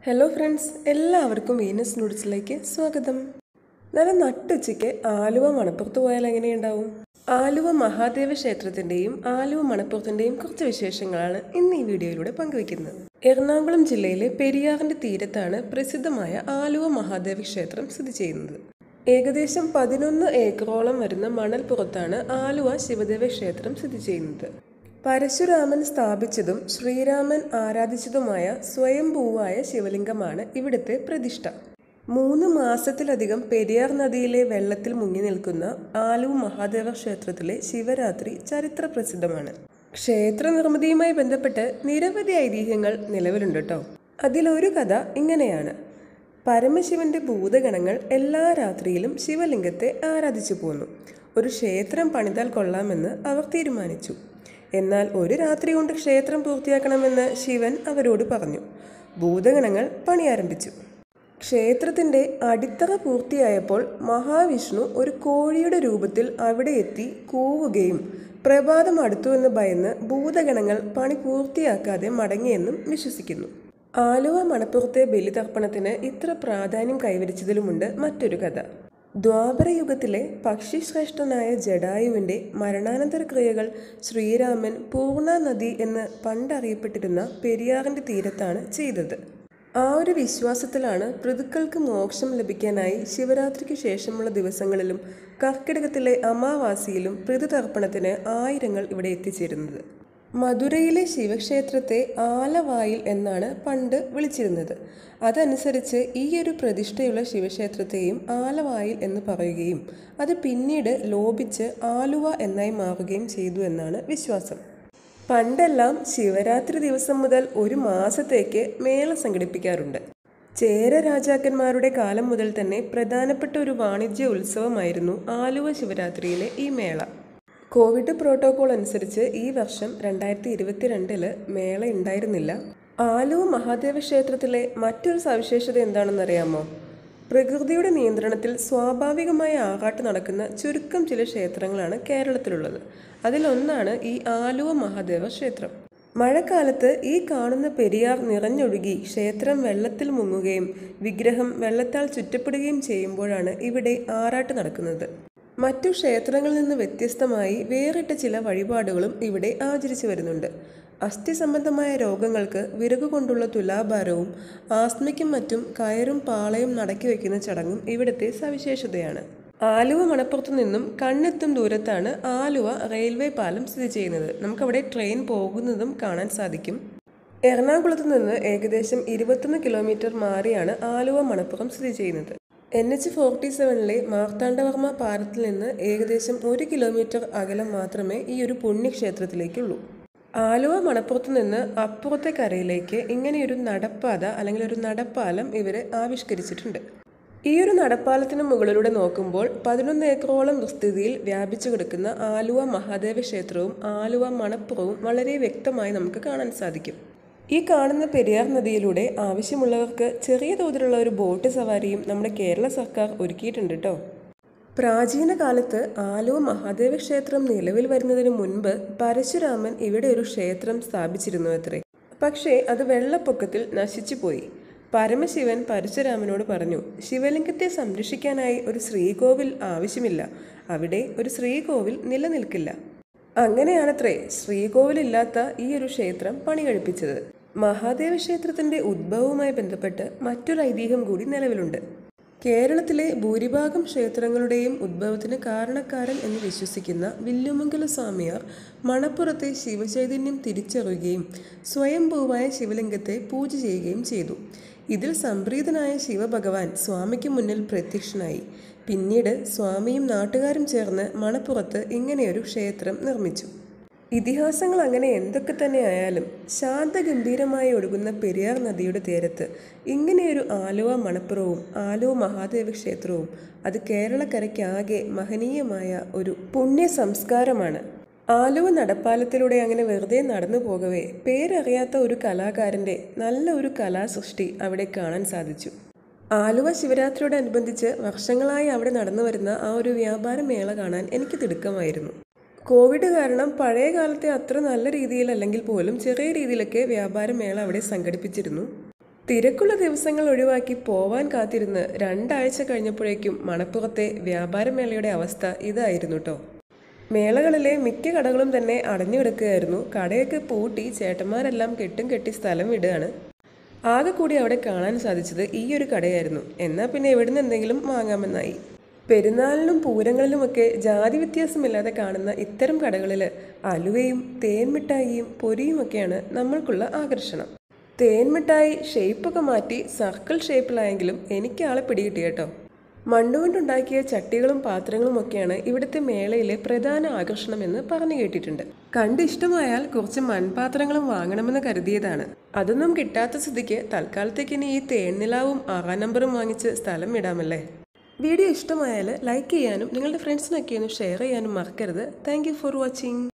hello friends എല്ലാവർക്കും Venus നൂഡിൽസിലേക്ക് സ്വാഗതം നല്ല നട്ടുച്ചയ്ക്ക് ആലുവ മണപ്പുറത്ത് പോയാൽ എങ്ങനെയുണ്ടാവും ആലുവ മഹാദേവ ക്ഷേത്രത്തിന്റെയും ആലുവ മണപ്പുറത്തിന്റെയും കുറച്ച് വിശേഷങ്ങളാണ് ഇന്ന് ഈ വീഡിയോയിലൂടെ പങ്കുവയ്ക്കുന്നത് എറണാകുളം ജില്ലയിലെ പെരിയാറിന്റെ തീരത്താണ് പ്രസിദ്ധമായ ആലുവ മഹാദേവ ക്ഷേത്രം സ്ഥിതി ചെയ്യുന്നത് ഏകദേശം പതിനൊന്ന് ഏക്കറോളം വരുന്ന മണൽപ്പുറത്താണ് ആലുവ ശിവദേവ ക്ഷേത്രം സ്ഥിതി ചെയ്യുന്നത് പരശുരാമൻ സ്ഥാപിച്ചതും ശ്രീരാമൻ ആരാധിച്ചതുമായ സ്വയംഭൂവായ ശിവലിംഗമാണ് ഇവിടുത്തെ പ്രതിഷ്ഠ മൂന്ന് മാസത്തിലധികം പെരിയാർ നദിയിലെ വെള്ളത്തിൽ മുങ്ങി നിൽക്കുന്ന ആലുവ മഹാദേവ ക്ഷേത്രത്തിലെ ശിവരാത്രി ചരിത്ര പ്രസിദ്ധമാണ് ക്ഷേത്ര നിർമ്മിതിയുമായി ബന്ധപ്പെട്ട് നിരവധി ഐതിഹ്യങ്ങൾ നിലവിലുണ്ട് കേട്ടോ അതിലൊരു കഥ ഇങ്ങനെയാണ് പരമശിവന്റെ ഭൂതഗണങ്ങൾ എല്ലാ രാത്രിയിലും ശിവലിംഗത്തെ ആരാധിച്ചു പോന്നു ഒരു ക്ഷേത്രം പണിതാൽ കൊള്ളാമെന്ന് അവർ തീരുമാനിച്ചു എന്നാൽ ഒരു രാത്രി കൊണ്ട് ക്ഷേത്രം പൂർത്തിയാക്കണമെന്ന് ശിവൻ അവരോട് പറഞ്ഞു ഭൂതഗണങ്ങൾ പണി ആരംഭിച്ചു ക്ഷേത്രത്തിന്റെ അടിത്തറ പൂർത്തിയായപ്പോൾ മഹാവിഷ്ണു ഒരു കോഴിയുടെ രൂപത്തിൽ അവിടെ എത്തി കൂവുകയും പ്രഭാതം അടുത്തുവെന്ന് ഭയന്ന് ഭൂതഗണങ്ങൾ പണി പൂർത്തിയാക്കാതെ മടങ്ങിയെന്നും വിശ്വസിക്കുന്നു ആലുവ മണപ്പുറത്തെ ബലിതർപ്പണത്തിന് ഇത്ര പ്രാധാന്യം കൈവരിച്ചതിലുമുണ്ട് മറ്റൊരു കഥ ദ്വാപരയുഗത്തിലെ പക്ഷിശ്രേഷ്ഠനായ ജഡായുവിന്റെ മരണാനന്തര ക്രിയകൾ ശ്രീരാമൻ പൂർണ്ണ നദി എന്ന് പണ്ടറിയപ്പെട്ടിരുന്ന പെരിയാറിന്റെ തീരത്താണ് ചെയ്തത് ആ ഒരു വിശ്വാസത്തിലാണ് പൃതുക്കൾക്ക് മോക്ഷം ലഭിക്കാനായി ശിവരാത്രിക്ക് ശേഷമുള്ള ദിവസങ്ങളിലും കർക്കിടകത്തിലെ അമാവാസിയിലും പൃതുതർപ്പണത്തിന് ആയിരങ്ങൾ ഇവിടെ എത്തിച്ചേരുന്നത് മധുരയിലെ ശിവക്ഷേത്രത്തെ ആലവായിൽ എന്നാണ് പണ്ട് വിളിച്ചിരുന്നത് അതനുസരിച്ച് ഈ ഒരു പ്രതിഷ്ഠയുള്ള ശിവക്ഷേത്രത്തെയും ആലവായിൽ എന്ന് പറയുകയും അത് പിന്നീട് ലോപിച്ച് ആലുവ എന്നായി മാറുകയും ചെയ്തു എന്നാണ് വിശ്വാസം പണ്ടെല്ലാം ശിവരാത്രി ദിവസം മുതൽ ഒരു മാസത്തേക്ക് മേള സംഘടിപ്പിക്കാറുണ്ട് ചേര രാജാക്കന്മാരുടെ കാലം മുതൽ തന്നെ പ്രധാനപ്പെട്ട ഒരു വാണിജ്യ ഉത്സവമായിരുന്നു ആലുവ ശിവരാത്രിയിലെ ഈ മേള കോവിഡ് പ്രോട്ടോകോൾ അനുസരിച്ച് ഈ വർഷം രണ്ടായിരത്തി ഇരുപത്തിരണ്ടില് മേള ഉണ്ടായിരുന്നില്ല ആലുവ മഹാദേവ ക്ഷേത്രത്തിലെ മറ്റൊരു സവിശേഷത എന്താണെന്നറിയാമോ പ്രകൃതിയുടെ നിയന്ത്രണത്തിൽ സ്വാഭാവികമായ ആറാട്ട് നടക്കുന്ന ചുരുക്കം ചില ക്ഷേത്രങ്ങളാണ് കേരളത്തിലുള്ളത് അതിലൊന്നാണ് ഈ ആലുവ മഹാദേവ ക്ഷേത്രം മഴക്കാലത്ത് ഈ കാണുന്ന പെരിയാർ നിറഞ്ഞൊഴുകി ക്ഷേത്രം വെള്ളത്തിൽ മുങ്ങുകയും വിഗ്രഹം വെള്ളത്താൽ ചുറ്റപ്പെടുകയും ചെയ്യുമ്പോഴാണ് ഇവിടെ ആറാട്ട് നടക്കുന്നത് മറ്റു ക്ഷേത്രങ്ങളിൽ നിന്ന് വ്യത്യസ്തമായി വേറിട്ട ചില വഴിപാടുകളും ഇവിടെ ആചരിച്ചു വരുന്നുണ്ട് അസ്ഥി സംബന്ധമായ രോഗങ്ങൾക്ക് വിറകു കൊണ്ടുള്ള തുലാഭാരവും ആസ്മയ്ക്കും മറ്റും കയറും പാളയും നടക്കി വയ്ക്കുന്ന ചടങ്ങും ഇവിടുത്തെ സവിശേഷതയാണ് ആലുവ മണപ്പുറത്തു നിന്നും കണ്ണെത്തും ദൂരത്താണ് ആലുവ റെയിൽവേ പാലം സ്ഥിതി ചെയ്യുന്നത് നമുക്കവിടെ ട്രെയിൻ പോകുന്നതും കാണാൻ സാധിക്കും എറണാകുളത്ത് നിന്ന് ഏകദേശം ഇരുപത്തൊന്ന് കിലോമീറ്റർ മാറിയാണ് ആലുവ മണപ്പുറം സ്ഥിതി ചെയ്യുന്നത് എൻ എച്ച് ഫോർട്ടി സെവനിലെ മാർത്താണ്ഡവർമ്മ പാലത്തിൽ നിന്ന് ഏകദേശം ഒരു കിലോമീറ്റർ അകലം മാത്രമേ ഈ ഒരു പുണ്യക്ഷേത്രത്തിലേക്കുള്ളൂ ആലുവ മണപ്പുറത്ത് നിന്ന് അപ്പുറത്തെ കരയിലേക്ക് ഇങ്ങനെയൊരു നടപ്പാത അല്ലെങ്കിൽ ഒരു നടപ്പാലം ഇവർ ആവിഷ്കരിച്ചിട്ടുണ്ട് ഈ ഒരു നടപ്പാലത്തിന് മുകളിലൂടെ നോക്കുമ്പോൾ പതിനൊന്ന് ഏക്കറോളം വിസ്തൃതിയിൽ വ്യാപിച്ചു കിടക്കുന്ന ആലുവ മഹാദേവ ക്ഷേത്രവും ആലുവ മണപ്പുറവും വളരെ വ്യക്തമായി നമുക്ക് കാണാൻ സാധിക്കും ഈ കാണുന്ന പെരിയാർ നദിയിലൂടെ ആവശ്യമുള്ളവർക്ക് ചെറിയ തോതിലുള്ള ഒരു ബോട്ട് സവാരിയും നമ്മുടെ കേരള സർക്കാർ ഒരുക്കിയിട്ടുണ്ട് കേട്ടോ പ്രാചീന കാലത്ത് ആലുവ മഹാദേവ ക്ഷേത്രം നിലവിൽ വരുന്നതിന് മുൻപ് പരശുരാമൻ ഇവിടെ ഒരു ക്ഷേത്രം സ്ഥാപിച്ചിരുന്നു അത്രേ പക്ഷേ അത് വെള്ളപ്പൊക്കത്തിൽ നശിച്ചുപോയി പരമശിവൻ പരശുരാമനോട് പറഞ്ഞു ശിവലിംഗത്തെ സംരക്ഷിക്കാനായി ഒരു ശ്രീകോവിൽ ആവശ്യമില്ല അവിടെ ഒരു ശ്രീകോവിൽ നിലനിൽക്കില്ല അങ്ങനെയാണത്രേ ശ്രീകോവിലില്ലാത്ത ഈ ഒരു ക്ഷേത്രം പണി കഴിപ്പിച്ചത് മഹാദേവ ക്ഷേത്രത്തിന്റെ ഉദ്ഭവവുമായി ബന്ധപ്പെട്ട് മറ്റൊരു ഐതിഹ്യം കൂടി നിലവിലുണ്ട് കേരളത്തിലെ ഭൂരിഭാഗം ക്ഷേത്രങ്ങളുടെയും ഉദ്ഭവത്തിന് കാരണക്കാരൻ എന്ന് വിശ്വസിക്കുന്ന വില്ലുമംഗല സ്വാമിയാർ മണപ്പുറത്തെ ശിവചൈതന്യം തിരിച്ചറിയുകയും സ്വയംഭൂവായ ശിവലിംഗത്തെ പൂജ ചെയ്യുകയും ചെയ്തു ഇതിൽ സംപ്രീതനായ ശിവഭഗവാൻ സ്വാമിക്ക് മുന്നിൽ പ്രത്യക്ഷനായി പിന്നീട് സ്വാമിയും നാട്ടുകാരും ചേർന്ന് മണപ്പുറത്ത് ഇങ്ങനെയൊരു ക്ഷേത്രം നിർമ്മിച്ചു ഇതിഹാസങ്ങൾ അങ്ങനെ എന്തൊക്കെ തന്നെ ആയാലും ശാന്തഗംഭീരമായി ഒഴുകുന്ന പെരിയാർ നദിയുടെ തീരത്ത് ഇങ്ങനെയൊരു ആലുവ മണപ്പുറവും ആലുവ മഹാദേവ ക്ഷേത്രവും അത് കേരളക്കരയ്ക്കാകെ മഹനീയമായ ഒരു പുണ്യ സംസ്കാരമാണ് ആലുവ നടപ്പാലത്തിലൂടെ അങ്ങനെ വെറുതെ നടന്നു പോകവേ പേരറിയാത്ത ഒരു കലാകാരൻ്റെ നല്ല ഒരു കലാസൃഷ്ടി അവിടെ കാണാൻ സാധിച്ചു ആലുവ ശിവരാത്രിയോടനുബന്ധിച്ച് വർഷങ്ങളായി അവിടെ നടന്നു വരുന്ന ആ ഒരു വ്യാപാര മേള കാണാൻ എനിക്ക് തിടുക്കമായിരുന്നു കോവിഡ് കാരണം പഴയ കാലത്തെ അത്ര നല്ല രീതിയിൽ അല്ലെങ്കിൽ പോലും ചെറിയ രീതിയിലൊക്കെ വ്യാപാര മേള അവിടെ സംഘടിപ്പിച്ചിരുന്നു തിരക്കുള്ള ദിവസങ്ങൾ ഒഴിവാക്കി പോവാൻ കാത്തിരുന്ന് രണ്ടാഴ്ച കഴിഞ്ഞപ്പോഴേക്കും മണപ്പുറത്തെ വ്യാപാരമേളയുടെ അവസ്ഥ ഇതായിരുന്നു കേട്ടോ മേളകളിലെ മിക്ക കടകളും തന്നെ അടഞ്ഞു കിടക്കുകയായിരുന്നു കടയൊക്കെ പൂട്ടി ചേട്ടന്മാരെല്ലാം കെട്ടും കെട്ടി സ്ഥലം വിടുകയാണ് ആകെ കൂടി അവിടെ കാണാൻ സാധിച്ചത് ഈ ഒരു കടയായിരുന്നു എന്നാൽ പിന്നെ എവിടുന്ന് എന്തെങ്കിലും വാങ്ങാമെന്നായി പെരുന്നാളിനും പൂരങ്ങളിലുമൊക്കെ ജാതി വ്യത്യാസമില്ലാതെ കാണുന്ന ഇത്തരം കടകളിൽ അലുവയും തേൻമിഠായിയും പൊരിയുമൊക്കെയാണ് നമ്മൾക്കുള്ള ആകർഷണം തേൻമിഠായി ഷേപ്പൊക്കെ മാറ്റി സർക്കിൾ ഷേപ്പിലായെങ്കിലും എനിക്ക് ആളെ പിടികിട്ടി കേട്ടോ മണ്ണുകൊണ്ടുണ്ടാക്കിയ ചട്ടികളും പാത്രങ്ങളും ഒക്കെയാണ് ഇവിടുത്തെ മേളയിലെ പ്രധാന ആകർഷണമെന്ന് പറഞ്ഞു കേട്ടിട്ടുണ്ട് കണ്ട് ഇഷ്ടമായാൽ കുറച്ച് മൺപാത്രങ്ങളും വാങ്ങണമെന്ന് കരുതിയതാണ് അതൊന്നും കിട്ടാത്ത സ്ഥിതിക്ക് തൽക്കാലത്തേക്ക് ഇനി ഈ തേൻനിലാവും ആറാം നമ്പറും വാങ്ങിച്ച് സ്ഥലം വിടാമല്ലേ വീഡിയോ ഇഷ്ടമായാൽ ലൈക്ക് ചെയ്യാനും നിങ്ങളുടെ ഫ്രണ്ട്സിനൊക്കെ ഒന്ന് ഷെയർ ചെയ്യാനും മറക്കരുത് താങ്ക് ഫോർ വാച്ചിങ്